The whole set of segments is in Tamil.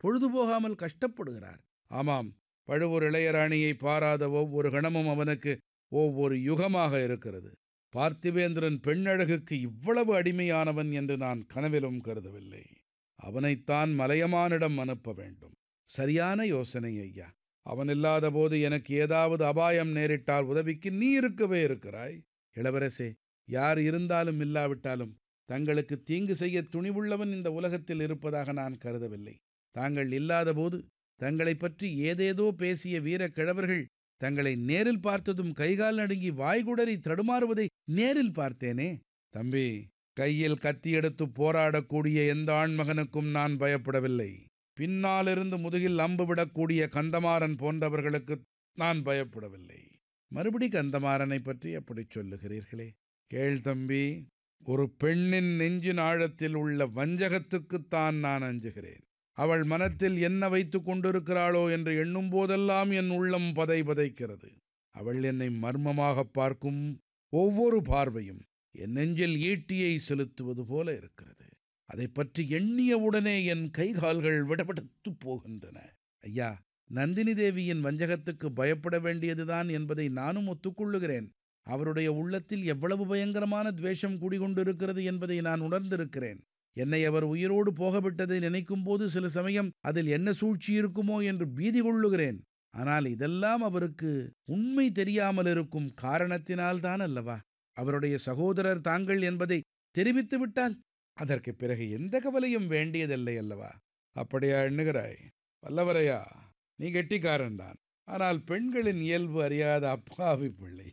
பொழுதுபோகாமல் கஷ்டப்படுகிறார் ஆமாம் பழுவூர் இளையராணியை பாராத ஒவ்வொரு கணமும் அவனுக்கு ஒவ்வொரு யுகமாக இருக்கிறது பார்த்திவேந்திரன் பெண்ணழகுக்கு இவ்வளவு அடிமையானவன் என்று நான் கனவிலும் கருதவில்லை அவனைத்தான் மலையமானிடம் அனுப்ப வேண்டும் சரியான யோசனை ஐயா அவன் இல்லாத போது எனக்கு ஏதாவது அபாயம் நேரிட்டால் உதவிக்கு நீ இருக்கவே இருக்கிறாய் இளவரசே யார் இருந்தாலும் இல்லாவிட்டாலும் தங்களுக்கு தீங்கு செய்ய துணிவுள்ளவன் இந்த உலகத்தில் இருப்பதாக நான் கருதவில்லை தாங்கள் இல்லாதபோது தங்களைப் பற்றி ஏதேதோ பேசிய வீரக் கிழவர்கள் தங்களை நேரில் பார்த்ததும் கைகால் நடுங்கி வாய்குடறி தடுமாறுவதை நேரில் பார்த்தேனே தம்பி கையில் கத்தி எடுத்து போராடக்கூடிய எந்த ஆண்மகனுக்கும் நான் பயப்படவில்லை பின்னாலிருந்து முதுகில் அம்பு விடக்கூடிய கந்தமாறன் போன்றவர்களுக்கு நான் பயப்படவில்லை மறுபடி கந்தமாறனை பற்றி அப்படிச் சொல்லுகிறீர்களே கேள் தம்பி ஒரு பெண்ணின் நெஞ்சின் ஆழத்தில் உள்ள வஞ்சகத்துக்குத்தான் நான் அஞ்சுகிறேன் அவள் மனத்தில் என்ன வைத்துக் கொண்டிருக்கிறாளோ என்று எண்ணும் போதெல்லாம் என் உள்ளம் பதை பதைக்கிறது அவள் என்னை மர்மமாகப் பார்க்கும் ஒவ்வொரு பார்வையும் என் நெஞ்சில் ஈட்டியை செலுத்துவது போல இருக்கிறது அதை பற்றி எண்ணியவுடனே என் கைகால்கள் விடபடுத்துப் போகின்றன ஐயா நந்தினி தேவியின் வஞ்சகத்துக்கு பயப்பட வேண்டியதுதான் என்பதை நானும் ஒத்துக்கொள்ளுகிறேன் அவருடைய உள்ளத்தில் எவ்வளவு பயங்கரமான துவேஷம் குடிகொண்டிருக்கிறது என்பதை நான் உணர்ந்திருக்கிறேன் என்னை அவர் உயிரோடு போகவிட்டதை நினைக்கும் போது சில சமயம் அதில் என்ன சூழ்ச்சி இருக்குமோ என்று பீதி கொள்ளுகிறேன் ஆனால் இதெல்லாம் அவருக்கு உண்மை தெரியாமல் இருக்கும் காரணத்தினால்தான் அல்லவா அவருடைய சகோதரர் தாங்கள் என்பதை தெரிவித்து விட்டால் அதற்கு பிறகு எந்த கவலையும் வேண்டியதில்லை அல்லவா அப்படியா எண்ணுகிறாய் வல்லவரையா நீ கெட்டிக்காரன்தான் ஆனால் பெண்களின் இயல்பு அறியாத அப்பாவி பிள்ளை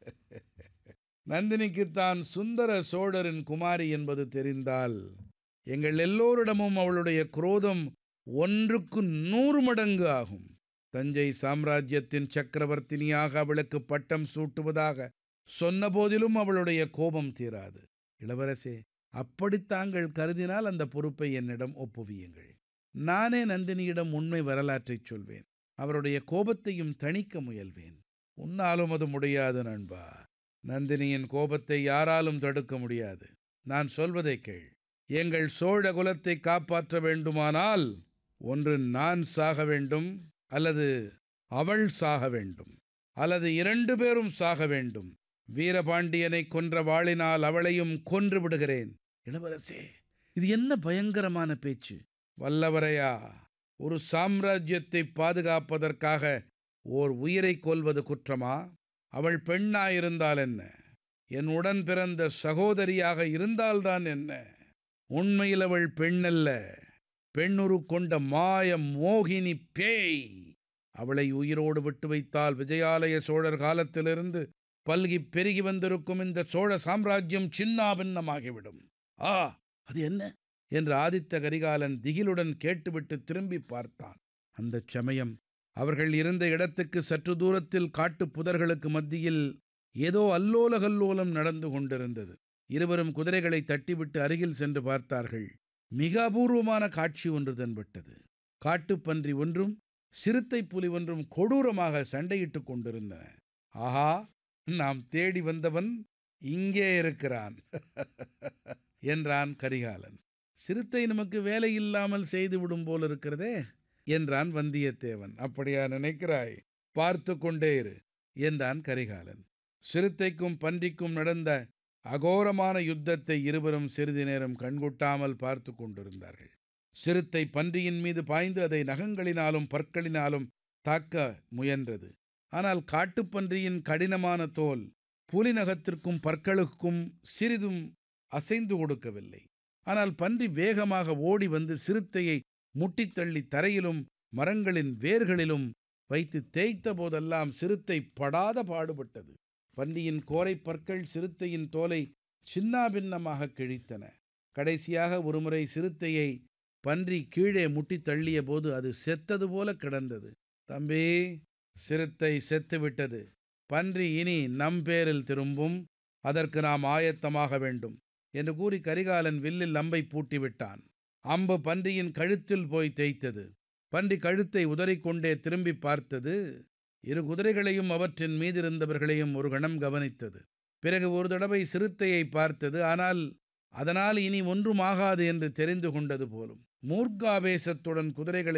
நந்தினிக்குத்தான் சுந்தர சோழரின் குமாரி என்பது தெரிந்தால் எங்கள் எல்லோரிடமும் அவளுடைய குரோதம் ஒன்றுக்கு நூறு மடங்கு ஆகும் தஞ்சை சாம்ராஜ்யத்தின் சக்கரவர்த்தினியாக அவளுக்கு பட்டம் சூட்டுவதாக சொன்னபோதிலும் அவளுடைய கோபம் தீராது இளவரசே அப்படி தாங்கள் கருதினால் அந்த பொறுப்பை என்னிடம் ஒப்புவியுங்கள் நானே நந்தினியிடம் உண்மை வரலாற்றைச் சொல்வேன் அவருடைய கோபத்தையும் தணிக்க முயல்வேன் உன்னாலும் அது முடியாது நண்பா நந்தினியின் கோபத்தை யாராலும் தடுக்க முடியாது நான் சொல்வதை கேள் எங்கள் சோழ குலத்தை காப்பாற்ற வேண்டுமானால் ஒன்று நான் சாக வேண்டும் அல்லது அவள் சாக வேண்டும் அல்லது இரண்டு பேரும் சாக வேண்டும் வீரபாண்டியனை கொன்ற வாளினால் அவளையும் கொன்று விடுகிறேன் இளவரசே இது என்ன பயங்கரமான பேச்சு வல்லவரையா ஒரு சாம்ராஜ்யத்தை பாதுகாப்பதற்காக ஓர் உயிரை கொல்வது குற்றமா அவள் பெண்ணாயிருந்தால் என்ன என் உடன் பிறந்த சகோதரியாக இருந்தால்தான் என்ன உண்மையில் அவள் பெண்ணல்ல பெண்ணுரு கொண்ட மாய மோகினி பேய் அவளை உயிரோடு விட்டு வைத்தால் விஜயாலய சோழர் காலத்திலிருந்து பல்கி பெருகி வந்திருக்கும் இந்த சோழ சாம்ராஜ்யம் சின்னாபின்னமாகிவிடும் ஆ அது என்ன என்று ஆதித்த கரிகாலன் திகிலுடன் கேட்டுவிட்டு திரும்பி பார்த்தான் அந்தச் சமயம் அவர்கள் இருந்த இடத்துக்கு சற்று தூரத்தில் காட்டுப் புதர்களுக்கு மத்தியில் ஏதோ அல்லோலகல்லோலம் நடந்து கொண்டிருந்தது இருவரும் குதிரைகளை தட்டிவிட்டு அருகில் சென்று பார்த்தார்கள் மிக அபூர்வமான காட்சி ஒன்று தென்பட்டது காட்டுப்பன்றி ஒன்றும் சிறுத்தை புலி ஒன்றும் கொடூரமாக சண்டையிட்டுக் கொண்டிருந்தன ஆஹா நாம் தேடி வந்தவன் இங்கே இருக்கிறான் என்றான் கரிகாலன் சிறுத்தை நமக்கு வேலை இல்லாமல் செய்துவிடும் போல் இருக்கிறதே என்றான் வந்தியத்தேவன் அப்படியா நினைக்கிறாய் பார்த்து கொண்டே இரு என்றான் கரிகாலன் சிறுத்தைக்கும் பன்றிக்கும் நடந்த அகோரமான யுத்தத்தை இருவரும் சிறிது நேரம் கண்கொட்டாமல் பார்த்து கொண்டிருந்தார்கள் சிறுத்தை பன்றியின் மீது பாய்ந்து அதை நகங்களினாலும் பற்களினாலும் தாக்க முயன்றது ஆனால் காட்டுப்பன்றியின் கடினமான தோல் புலிநகத்திற்கும் பற்களுக்கும் சிறிதும் அசைந்து கொடுக்கவில்லை ஆனால் பன்றி வேகமாக ஓடி வந்து சிறுத்தையை முட்டித்தள்ளி தரையிலும் மரங்களின் வேர்களிலும் வைத்து தேய்த்த போதெல்லாம் சிறுத்தை படாத பாடுபட்டது பன்றியின் கோரை பற்கள் சிறுத்தையின் தோலை சின்னாபின்னமாக கிழித்தன கடைசியாக ஒருமுறை சிறுத்தையை பன்றி கீழே முட்டித் தள்ளிய போது அது செத்தது போல கிடந்தது தம்பி சிறுத்தை செத்துவிட்டது பன்றி இனி நம் பேரில் திரும்பும் அதற்கு நாம் ஆயத்தமாக வேண்டும் என்று கூறி கரிகாலன் வில்லில் அம்பை பூட்டிவிட்டான் அம்பு பன்றியின் கழுத்தில் போய் தேய்த்தது பன்றி கழுத்தை உதறிக்கொண்டே திரும்பி பார்த்தது இரு குதிரைகளையும் அவற்றின் மீதிருந்தவர்களையும் ஒரு கணம் கவனித்தது பிறகு ஒரு தடவை சிறுத்தையை பார்த்தது ஆனால் அதனால் இனி ஒன்றும் ஆகாது என்று தெரிந்து கொண்டது போலும் மூர்க்காவேசத்துடன் குதிரைகளை